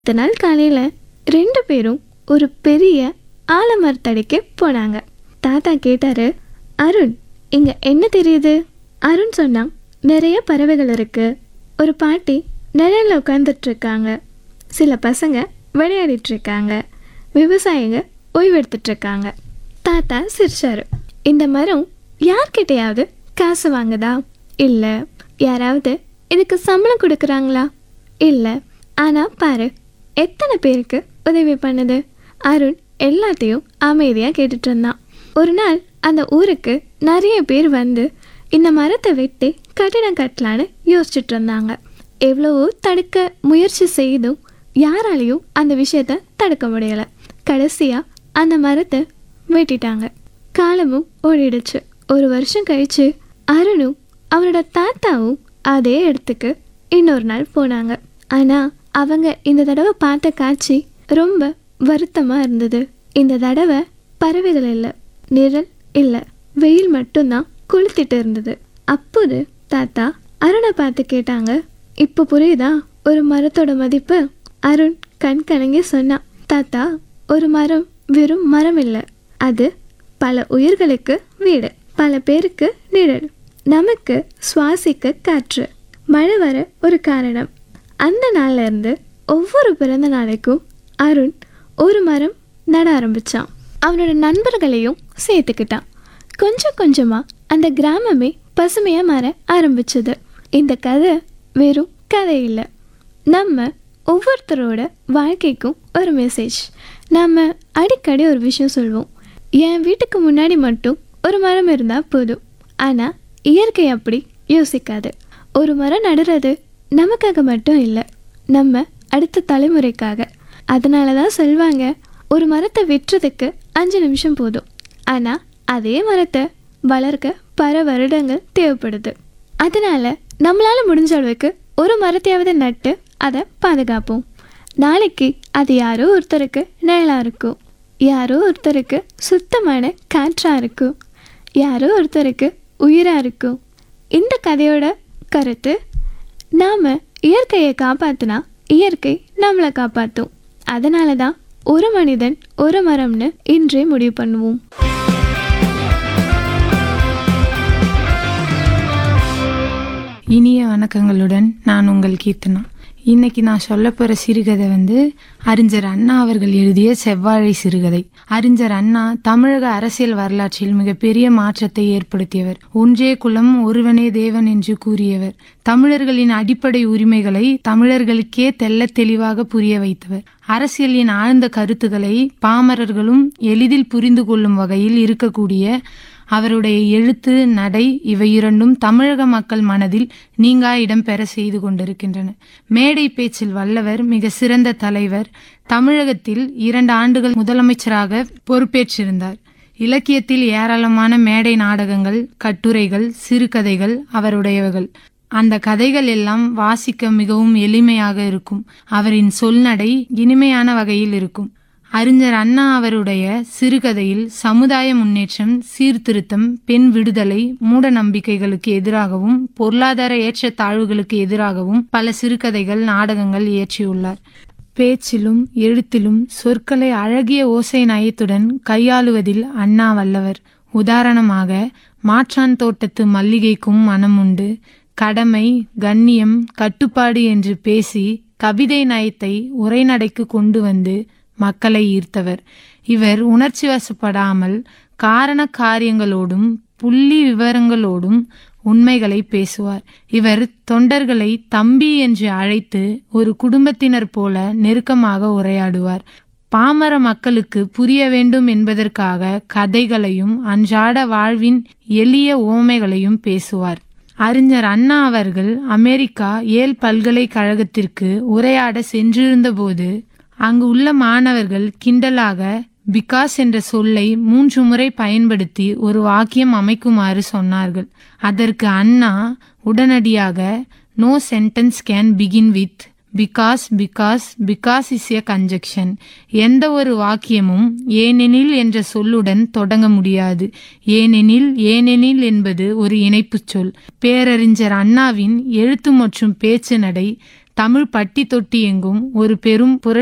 அடுத்த நாள் காலையில் ரெண்டு பேரும் ஒரு பெரிய ஆலமரத்தடிக்கு போனாங்க தாத்தா கேட்டாரு அருண் இங்க என்ன தெரியுது அருண் சொன்னான் நிறைய பறவைகள் இருக்கு ஒரு பாட்டி நிழல்ல உட்காந்துட்டு இருக்காங்க சில பசங்க விளையாடிட்டு இருக்காங்க விவசாயிங்க ஓய்வெடுத்துட்டு இருக்காங்க தாத்தா சிரிச்சாரு இந்த மரம் யார்கிட்டயாவது காசு வாங்குதா இல்லை யாராவது இதுக்கு சம்பளம் கொடுக்குறாங்களா இல்லை ஆனால் பாரு எத்தனை பேருக்கு உதவி பண்ணுது அருண் எல்லாத்தையும் அமைதியாக கேட்டுட்டு இருந்தான் ஒரு நாள் அந்த ஊருக்கு நிறைய பேர் வந்து இந்த மரத்தை வெட்டி கட்டிடம் கட்டலான்னு யோசிச்சுட்டு இருந்தாங்க எவ்வளவோ தடுக்க முயற்சி செய்தும் யாராலையும் அந்த விஷயத்த தடுக்க முடியல கடைசியாக அந்த மரத்தை வெட்டிட்டாங்க காலமும் ஓடிடுச்சு ஒரு வருஷம் கழிச்சு அருணும் அவனோட தாத்தாவும் அதே இடத்துக்கு இன்னொரு நாள் போனாங்க ஆனால் அவங்க இந்த தடவை பார்த்த காட்சி ரொம்ப வருத்தமாக இருந்தது இந்த தடவை பறவைகள் இல்லை நிழல் இல்லை வெயில் மட்டும்தான் கொளுத்திட்டு இருந்தது அப்போது தாத்தா அருணை பார்த்து கேட்டாங்க இப்போ புரியுதா ஒரு மரத்தோட மதிப்பு அருண் கண் கலங்கி சொன்னான் தாத்தா ஒரு மரம் வெறும் மரம் இல்லை அது பல உயிர்களுக்கு வீடு பல பேருக்கு நிழல் நமக்கு சுவாசிக்க காற்று மழை வர ஒரு காரணம் அந்த நாள்ல இருந்து ஒவ்வொரு பிறந்த நாளைக்கும் அருண் ஒரு மரம் நட ஆரம்பிச்சான் அவனோட நண்பர்களையும் சேர்த்துக்கிட்டான் கொஞ்சம் கொஞ்சமா அந்த கிராமமே பசுமையா மாற ஆரம்பிச்சது இந்த கதை வெறும் கதை இல்லை நம்ம ஒவ்வொருத்தரோட வாழ்க்கைக்கும் ஒரு மெசேஜ் நம்ம அடிக்கடி ஒரு விஷயம் சொல்வோம் என் வீட்டுக்கு முன்னாடி மட்டும் ஒரு மரம் இருந்தால் போதும் ஆனால் இயற்கை அப்படி யோசிக்காது ஒரு மரம் நடுறது நமக்காக மட்டும் இல்லை நம்ம அடுத்த தலைமுறைக்காக அதனால தான் சொல்வாங்க ஒரு மரத்தை வெட்டுறதுக்கு அஞ்சு நிமிஷம் போதும் ஆனால் அதே மரத்தை வளர்க்க பல வருடங்கள் தேவைப்படுது அதனால நம்மளால முடிஞ்ச அளவுக்கு ஒரு மரத்தையாவது நட்டு அதை பாதுகாப்போம் நாளைக்கு அது யாரோ ஒருத்தருக்கு நிழலாக இருக்கும் யாரோ ஒருத்தருக்கு சுத்தமான காற்றாக இருக்கும் யாரோ ஒருத்தருக்கு உயிராக இருக்கும் இந்த கதையோட கருத்து நாம் இயற்கையை காப்பாற்றினா இயற்கை நம்மளை காப்பாற்றும் அதனால தான் ஒரு மனிதன் ஒரு மரம்னு இன்றே முடிவு பண்ணுவோம் இனிய வணக்கங்களுடன் நான் உங்கள் கீர்த்தனா இன்னைக்கு நான் சொல்ல போற சிறுகதை வந்து அறிஞர் அண்ணா அவர்கள் எழுதிய செவ்வாழை சிறுகதை அறிஞர் அண்ணா தமிழக அரசியல் வரலாற்றில் மிகப்பெரிய மாற்றத்தை ஏற்படுத்தியவர் ஒன்றே குலம் ஒருவனே தேவன் என்று கூறியவர் தமிழர்களின் அடிப்படை உரிமைகளை தமிழர்களுக்கே தெள்ளத் தெளிவாக புரிய வைத்தவர் அரசியலின் ஆழ்ந்த கருத்துக்களை பாமரர்களும் எளிதில் புரிந்து கொள்ளும் வகையில் இருக்கக்கூடிய அவருடைய எழுத்து நடை இவை இரண்டும் தமிழக மக்கள் மனதில் நீங்கா இடம்பெற செய்து கொண்டிருக்கின்றன மேடை பேச்சில் வல்லவர் மிக சிறந்த தலைவர் தமிழகத்தில் இரண்டு ஆண்டுகள் முதலமைச்சராக பொறுப்பேற்றிருந்தார் இலக்கியத்தில் ஏராளமான மேடை நாடகங்கள் கட்டுரைகள் சிறுகதைகள் அவருடையவைகள் அந்த கதைகள் எல்லாம் வாசிக்க மிகவும் எளிமையாக இருக்கும் அவரின் சொல்நடை இனிமையான வகையில் இருக்கும் அறிஞர் அண்ணா அவருடைய சிறுகதையில் சமுதாய முன்னேற்றம் சீர்திருத்தம் பெண் விடுதலை மூட நம்பிக்கைகளுக்கு எதிராகவும் பொருளாதார ஏற்றத்தாழ்வுகளுக்கு எதிராகவும் பல சிறுகதைகள் நாடகங்கள் இயற்றியுள்ளார் பேச்சிலும் எழுத்திலும் சொற்களை அழகிய ஓசை நயத்துடன் கையாளுவதில் அண்ணா வல்லவர் உதாரணமாக மாற்றான் தோட்டத்து மல்லிகைக்கும் மனம் உண்டு கடமை கண்ணியம் கட்டுப்பாடு என்று பேசி கவிதை நயத்தை உரைநடைக்கு கொண்டு வந்து மக்களை ஈர்த்தவர் இவர் உணர்ச்சி வசப்படாமல் காரண காரியங்களோடும் புள்ளி விவரங்களோடும் உண்மைகளை பேசுவார் இவர் தொண்டர்களை தம்பி என்று அழைத்து ஒரு குடும்பத்தினர் போல நெருக்கமாக உரையாடுவார் பாமர மக்களுக்கு புரிய வேண்டும் என்பதற்காக கதைகளையும் அன்றாட வாழ்வின் எளிய ஓமைகளையும் பேசுவார் அறிஞர் அண்ணா அவர்கள் அமெரிக்கா ஏல் பல்கலைக்கழகத்திற்கு உரையாட சென்றிருந்தபோது அங்கு உள்ள மாணவர்கள் கிண்டலாக பிகாஸ் என்ற சொல்லை மூன்று முறை பயன்படுத்தி ஒரு வாக்கியம் அமைக்குமாறு சொன்னார்கள் அதற்கு அண்ணா உடனடியாக no sentence can begin with because because because is a conjunction எந்த ஒரு வாக்கியமும் ஏனெனில் என்ற சொல்லுடன் தொடங்க முடியாது ஏனெனில் ஏனெனில் என்பது ஒரு இணைப்புச் சொல் பேரறிஞர் அண்ணாவின் எழுத்து மற்றும் பேச்சு நடை தமிழ் பட்டி தொட்டி எங்கும் ஒரு பெரும் புரட்சி